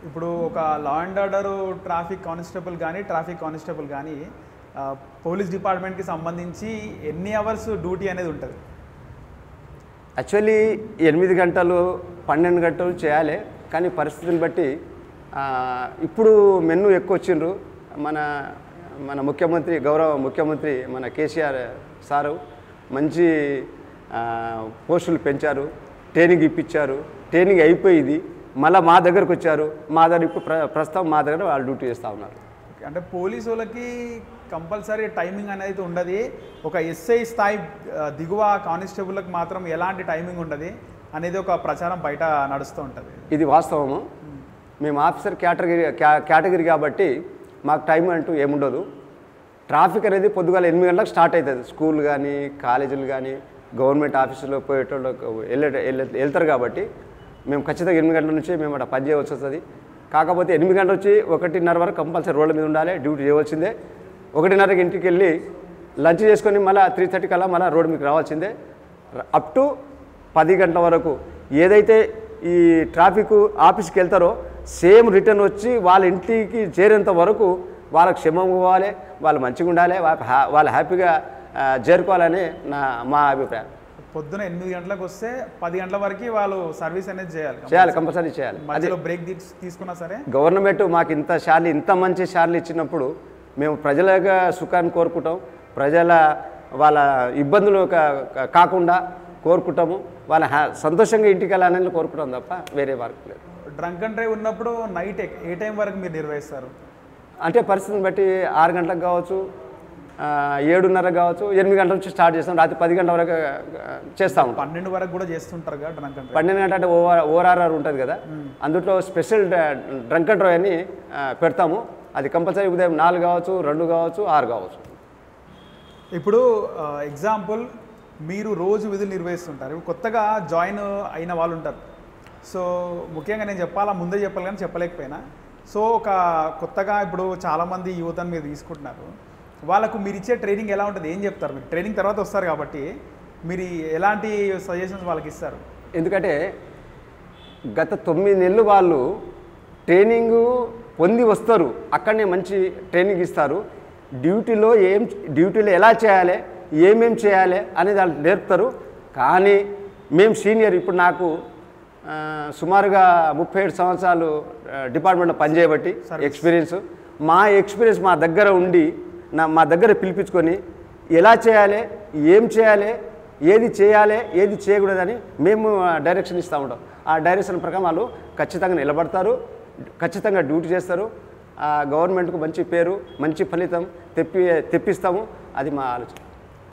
ఇప్పుడు ఒక law and order traffic constable కానీ ట్రాఫిక్ కానిస్టేబుల్ కానీ ఆ, పోలీస్ డిపార్ట్మెంట్కి సంబంధించి ఎన్ని అవర్స్ డ్యూటీ అనేది ఉంటుంది యాక్చువల్లీ ఎనిమిది గంటలు పన్నెండు గంటలు చేయాలి కానీ పరిస్థితిని బట్టి ఆ, ఇప్పుడు మెన్ను ఎక్కువ వచ్చిండ్రు మన మన ముఖ్యమంత్రి గౌరవ ముఖ్యమంత్రి మన కేసీఆర్ సారు మంచి ఆ, పోస్టులు పెంచారు ట్రైనింగ్ ఇప్పించారు ట్రైనింగ్ అయిపోయింది మళ్ళీ మా దగ్గరకు వచ్చారు మా దగ్గర ఇప్పుడు ప్ర ప్రస్తుతం మా దగ్గర వాళ్ళు డ్యూటీ చేస్తూ ఉన్నారు అంటే పోలీసు వాళ్ళకి కంపల్సరీ టైమింగ్ అనేది ఉండదు ఒక ఎస్ఐ స్థాయి ఆ, దిగువ కానిస్టేబుల్కి మాత్రం ఎలాంటి టైమింగ్ ఉండదు అనేది ఒక ప్రచారం బయట నడుస్తూ ఉంటుంది ఇది వాస్తవము మేము ఆఫీసర్ కేటగిరీ క్యా- కేటగిరీ కాబట్టి మాకు టైం అంటూ ఏముండదు ట్రాఫిక్ అనేది పొద్దుగాల ఎనిమిది గంటలకు స్టార్ట్ అవుతుంది స్కూల్ కానీ కాలేజీలు కానీ గవర్నమెంట్ ఆఫీసులో పోయేటోళ్ళు వెళ్ళే వెళ్ళే- వెళ్తారు కాబట్టి మేము ఖచ్చితంగా ఎనిమిది గంటల నుంచి మేము అక్కడ పని చేయవలసి వస్తుంది కాకపోతే ఎనిమిది గంటల వచ్చి ఒకటిన్నర వరకు కంపల్సరీ రోడ్ల మీద ఉండాలి డ్యూటీ చేయవలసిందే ఒకటిన్నరకి ఇంటికి వెళ్ళి లంచ్ చేసుకొని మళ్ళీ త్రీ థర్టీ కల్లా మళ్ళీ రోడ్డు మీకు రావాల్సిందే అప్ టు పది గంటల వరకు ఏదైతే ఈ ట్రాఫిక్ ఆఫీస్కి వెళ్తారో సేమ్ రిటర్న్ వచ్చి వాళ్ళ ఇంటికి చేరేంత వరకు వాళ్ళకి క్షమం పోవాలి వాళ్ళు మంచిగా ఉండాలి వాళ్ళ హ్యా- వాళ్ళు హ్యాపీగా ఆ, చేరుకోవాలని నా మా అభిప్రాయం పొద్దున ఎనిమిది గంటలకు వస్తే పది గంటల వరకు వాళ్ళు సర్వీస్ అనేది చేయాలి చేయాలి కంపల్సరీ చేయాలి అది మధ్యలో బ్రేక్ తీసుకున్నా సరే గవర్నమెంట్ మాకు ఇంత శాలరీ ఇంత మంచి శాలరీ ఇచ్చినప్పుడు మేము ప్రజల యొక్క సుఖాన్ని కోరుకుంటాం ప్రజల వాళ్ళ ఇబ్బందులు కా- కా- కాకుండా కోరుకుంటాము వాళ్ళ హ్యా సంతోషంగా ఇంటికి వెళ్ళాలని కోరుకుంటాం తప్ప వేరే వర్క్ లేదు డ్రంక్ అండ్ డ్రైవ్ ఉన్నప్పుడు నైట్ ఏ టైం వరకు మీరు నిర్వహిస్తారు అంటే పరిస్థితిని బట్టి ఆరు గంటలకు కావచ్చు ఆ, ఏడున్నర కావచ్చు ఎనిమిది గంటల నుంచి స్టార్ట్ చేస్తాం రాత్రి పది గంటల వరకు ఆ, చేస్తా ఉంటాం పన్నెండు వరకు కూడా చేస్తుంటారు కదా డ్రంక్ అండ్ డ్రైవ్ పన్నెండు గంటల అంటే ఓఆర్ ఓఆర్ఆర్ ఉంటుంది కదా అందులో స్పెషల్ డ్రంక్ అండ్ డ్రైవ్ అని ఆ, పెడతాము అది కంపల్సరీ ఉదయం నాలుగు కావచ్చు రెండు కావచ్చు ఆరు కావచ్చు ఇప్పుడు ఎగ్జాంపుల్ మీరు రోజు విధులు నిర్వహిస్తుంటారు ఇప్పుడు కొత్తగా జాయిన్ అయిన వాళ్ళు ఉంటారు సో ముఖ్యంగా నేను చెప్పాలా ముందే చెప్పాలి కానీ చెప్పలేకపోయినా సో ఒక కొత్తగా ఇప్పుడు చాలామంది యువతను మీరు తీసుకుంటున్నారు వాళ్ళకు మీరు ఇచ్చే ట్రైనింగ్ ఎలా ఉంటుంది ఏం చెప్తారు మీరు ట్రైనింగ్ తర్వాత వస్తారు కాబట్టి మీరు ఎలాంటి సజెషన్స్ వాళ్ళకి ఇస్తారు ఎందుకంటే గత తొమ్మిది నెలలు వాళ్ళు ట్రైనింగ్ పొంది వస్తారు అక్కడనే మంచి ట్రైనింగ్ ఇస్తారు డ్యూటీలో ఏం డ్యూటీలో ఎలా చేయాలి ఏమేం చేయాలి అనేది వాళ్ళు నేర్పుతారు కానీ మేము సీనియర్ ఇప్పుడు నాకు ఆ, సుమారుగా ముప్పై ఏడు సంవత్సరాలు ఆ, డిపార్ట్మెంట్లో పనిచేయబట్టి ఎక్స్పీరియన్స్ మా ఎక్స్పీరియన్స్ మా దగ్గర ఉండి నా మా దగ్గర పిలిపించుకొని ఎలా చేయాలి ఏం చేయాలి ఏది చేయాలి ఏది చేయకూడదని మేము డైరెక్షన్ ఇస్తూ ఉంటాం ఆ డైరెక్షన్ ప్రకారం వాళ్ళు ఖచ్చితంగా నిలబడతారు ఖచ్చితంగా డ్యూటీ చేస్తారు ఆ గవర్నమెంట్కు మంచి పేరు మంచి ఫలితం తెప్పి తెప్పిస్తాము అది మా ఆలోచన